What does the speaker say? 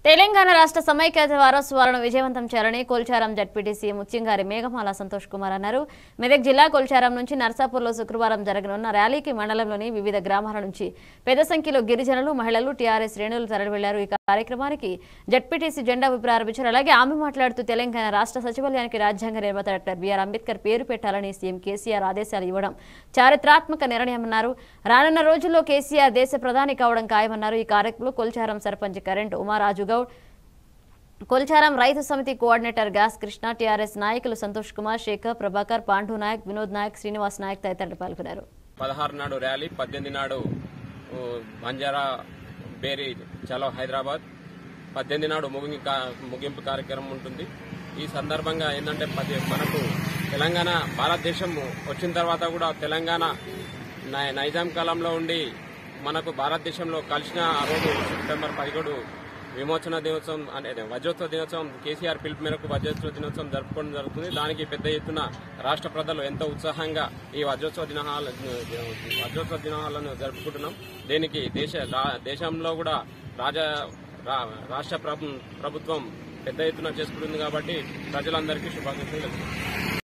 తెలంగాణ రాష్ట్ర సమైక్యత వారోత్సవాలను విజయవంతం చేయాలని కోల్చారం జడ్పీటీసీ ముత్యంగారి మేఘమాల సంతోష్ కుమార్ అన్నారు మెదక్ జిల్లా కోల్చారం నుంచి నర్సాపూర్లో శుక్రవారం జరగనున్న ర్యాలీకి మండలంలోని వివిధ గ్రామాల నుంచి పెద్ద సంఖ్యలో గిరిజనులు మహిళలు టీఆర్ఎస్ శ్రేణులు తరలివెళ్లారు ఈ కార్యక్రమానికి జడ్పీటీసీ జెండా ఊపి ప్రారంభించారు అలాగే ఆమె మాట్లాడుతూ తెలంగాణ రాష్ట్ర సచివాలయానికి రాజ్యాంగ నిర్మాత డాక్టర్ బిఆర్ అంబేద్కర్ పేరు పెట్టాలని సీఎం కేసీఆర్ ఆదేశాలు ఇవ్వడం చారిత్రాత్మక నిర్ణయమన్నారు రానున్న రోజుల్లో కేసీఆర్ దేశ ప్రధాని కావడం ఖాయమన్నారు ఈ కార్యక్రమంలో కొల్చారం సర్పంచ్ కరెంట్ Umaraju Goud Kolcharam Rythu Samithi coordinator gas Krishna TRS నాయకులు సంతోష్ కుమార్ శేఖర్ ప్రభాకర్ పాండు నాయక్ వినోద్ నాయక్ శ్రీనివాస్ నాయక్ తదితరులు పాల్గొన్నారు పదహారు నాడు ర్యాలీ పద్దెనిమిది నాడు ఊ, బంజారా బేరీ చలో హైదరాబాద్ పద్దెనిమిది నాడు ముగింపు కా- ముగింపు కార్యక్రమం ఉంటుంది ఈ సందర్భంగా ఏంటంటే పది మనకు తెలంగాణ భారతదేశం వచ్చిన తర్వాత కూడా తెలంగాణ నై- నైజాం కాలంలో ఉండి మనకు భారతదేశంలో కలిసిన ఆ రోజు సెప్టెంబర్ పదిహేడు విమోచన దినోత్సవం అంటే వజ్రోత్సవ దినోత్సవం కేసీఆర్ పిలుపు మేరకు వజ్రోత్సవ దినోత్సవం జరుపుకోవడం జరుగుతుంది దానికి పెద్ద ఎత్తున రాష్ట్ర ప్రజలు ఎంతో ఉత్సాహంగా ఈ వజ్రోత్సవ దినహాల వజ్రోత్సవ దినహాలను జరుపుకుంటున్నాం దీనికి దేశ రా- దేశంలో కూడా రాజా రా- రాష్ట్ర ప్రభు- ప్రభుత్వం పెద్ద ఎత్తున చేసుకుంటుంది కాబట్టి ప్రజలందరికీ శుభాకాంక్షలు తెలుపుతున్నాం